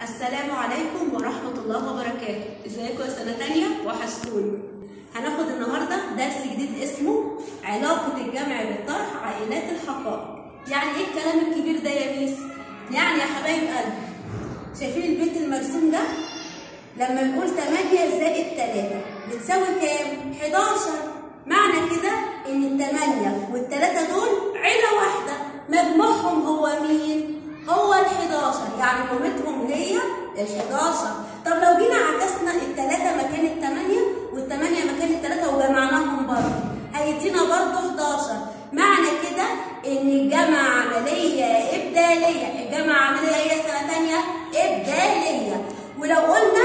السلام عليكم ورحمة الله وبركاته ازيكم يا سنة تانية وحشتوني هناخد النهاردة درس جديد اسمه علاقة الجمع بالطرح عائلات الحقائق يعني ايه الكلام الكبير ده يا ميس؟ يعني يا حبايب قلبي شايفين البيت المرسوم ده؟ لما نقول 8 زائد 3 بتساوي كام؟ 11 معنى كده ان الثمانية والثلاثة دول عيلة واحدة مجموعهم هو مين؟ هو ال 11 يعني قيمتهم هي ال 11 طب لو جينا عكسنا الثلاثة مكان الثمانية والثمانية مكان الثلاثة وجمعناهم برضه هيدينا برضه 11 معنى كده ان الجمع عملية إبدالية الجمع عملية هي سنة تانية إبدالية ولو قلنا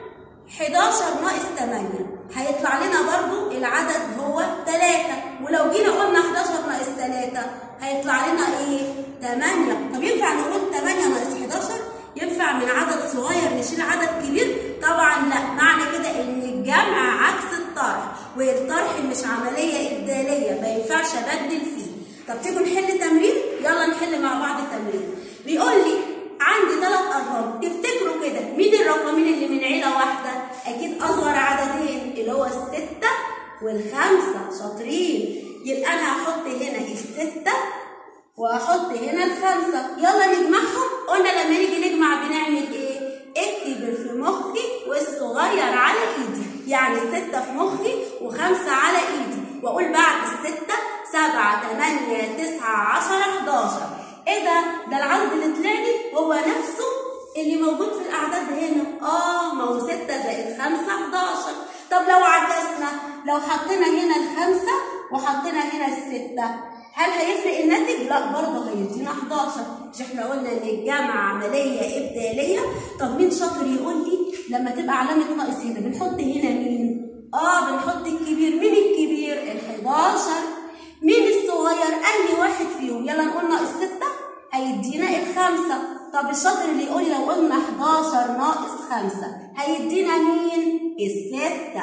11 ناقص 8 هيطلع لنا برضو العدد هو 3 ولو جينا قلنا 11 ناقص 3 هيطلع لنا ايه 8 طب ينفع نقول 8 ناقص 11 ينفع من عدد صغير نشيل عدد كبير طبعا لا معنى كده ان الجمع عكس الطرح والطرح مش عمليه ابداليه ما ينفعش ابدل فيه طب تيجوا نحل تمرين يلا نحل مع بعض التمرين بيقول لي عندي ثلاث ارقام تفتكروا كده مين الرقمين اللي من عيله واحده اكيد اصغر عددين اللي هو السته والخمسه شاطرين يبقى انا هحط هنا السته وهحط هنا الخمسه يلا نجمعهم قلنا لما نيجي نجمع بنعمل ايه الكبير في مخي والصغير على ايدي يعني السته في مخي وخمسه على ايدي واقول بعد السته سبعه ثمانيه تسعه عشره 11 ايه ده؟ ده العدد اللي طلع لي هو نفسه اللي موجود في الاعداد هنا اه ما هو 6 زائد 5 11 طب لو عكسنا لو حطينا هنا الخمسه وحطينا هنا السته هل هيفرق الناتج؟ لا برضه هيدينا 11 مش احنا قلنا ان الجمع عمليه ابداليه طب مين شاطر يقول لي لما تبقى علامه ناقص هنا بنحط هنا مين؟ اه بنحط الكبير مين الكبير؟ ال 11 مين الصغير؟ أنهي واحد فيهم؟ يلا نقول ناقص 6 هيدينا الخمسة، طب الشاطر اللي يقول لو قلنا 11 ناقص 5 هيدينا مين؟ الستة.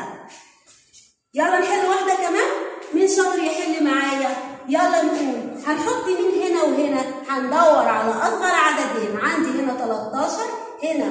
يلا نحل واحدة كمان؟ مين شاطر يحل معايا؟ يلا نقول هنحط مين هنا وهنا؟ هندور على أصغر عددين، عندي هنا 13 هنا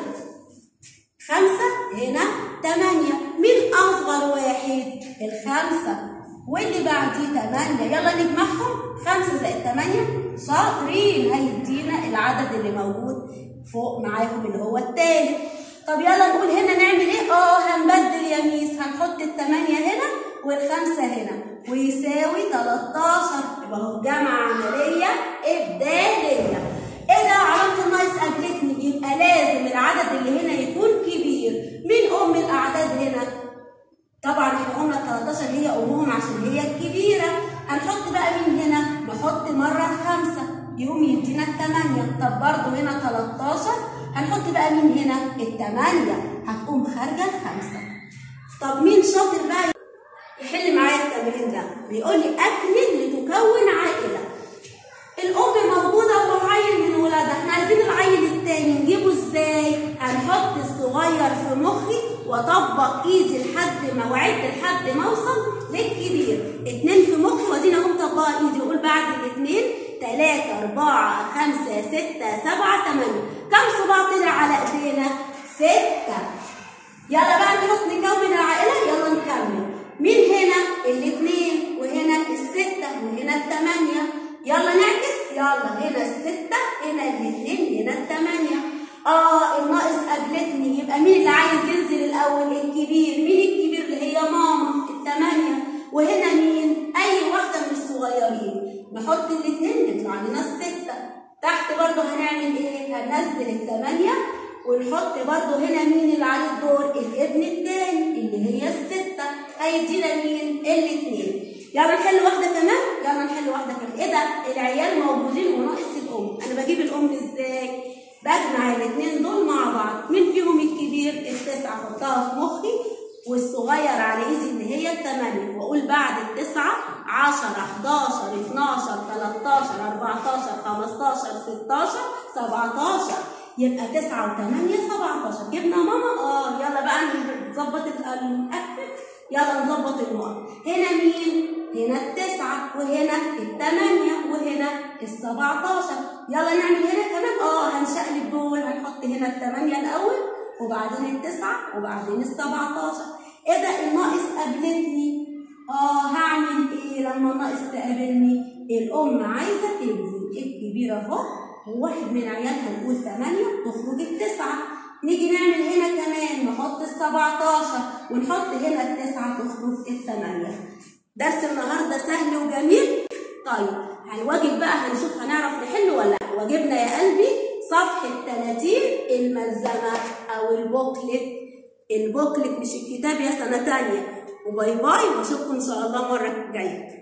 خمسة هنا تمانية مين أصغر واحد؟ الخمسة واللي بعديه 8 يلا نجمعهم 5 زائد 8 شاطرين هيدينا العدد اللي موجود فوق معاهم اللي هو التالت طب يلا نقول هنا نعمل ايه اه هنبدل يا ميس هنحط الثمانية هنا والخمسة هنا ويساوي 13 يبقى هو جمع عملية إبدالية ايه ده علامة الناقص قابلتني يبقى لازم العدد اللي هنا يكون كبير مين أم الأعداد هنا؟ طبعا احنا قلنا 13 هي امهم عشان هي الكبيره هنحط بقى مين هنا نحط مره الخمسه يقوم يدينا الثمانيه طب برضه هنا 13 هنحط بقى مين هنا الثمانيه هتقوم خارجه الخمسه طب مين شاطر بقى يحل معايا التمرين ده بيقول لي اكمل لتكون عائله الام موجوده وعيل من ولادها احنا عايزين العيل التاني نجيبه ازاي هنحط الصغير في مخي واطبق ايدي لحد ما وعدت لحد ما اوصل للكبير اتنين في مخي وادينا اهو مطبقه ايدي اقول بعد الاتنين تلاتة أربعة خمسة ستة سبعة تمانية كم صباع طلع على ايدينا؟ ستة يلا بقى نحط نكون العائلة يلا نكمل مين هنا؟ الاتنين وهنا الستة وهنا التمانية يلا نعكس يلا هنا الستة هنا الاتنين هنا التمانية اه الناقص قابلتني يبقى مين اللي عايز ينزل الاول الكبير مين الكبير اللي هي ماما الثمانيه وهنا مين اي واحده من الصغيرين نحط الاثنين يطلع لنا السته تحت برضه هنعمل ايه هننزل الثمانيه ونحط برضه هنا مين اللي عليه الدور الابن الثاني اللي هي السته هيدينا مين الاثنين يلا نحل واحده كمان يلا نحل واحده كمان ايه ده العيال موجودين وناقص الام انا بجيب الام ازاي بجمع الاثنين دول مع بعض مين فيهم الكبير التسعة احطها في مخي والصغير على ايدي اللي هي الثمانية واقول بعد التسعة 10 11 12 13 14 15 16 17 يبقى 9 و8 17 جبنا ماما اه يلا بقى نظبط نقفل يلا نظبط النقط هنا مين هنا التسعة وهنا التمانية وهنا السبعتاشر يلا نعمل هنا كمان اه هنشقلب دول هنحط هنا التمانية الأول وبعدين التسعة وبعدين السبعتاشر ايه ده الناقص قابلتني اه هعمل ايه لما الناقص تقابلني الأم عايزة تنزل الكبيرة اهو وواحد من عيالها نقول تمانية تخرج التسعة نيجي نعمل هنا كمان نحط السبعتاشر ونحط هنا التسعة تخرج التمانية درس النهارده سهل وجميل طيب الواجب بقى هنشوف هنعرف نحل ولا لا واجبنا يا قلبي صفحة 30 الملزمة أو البوكلت البوكلت مش الكتاب يا سنة تانية وباي باي واشوفكم إن شاء الله مرة جاية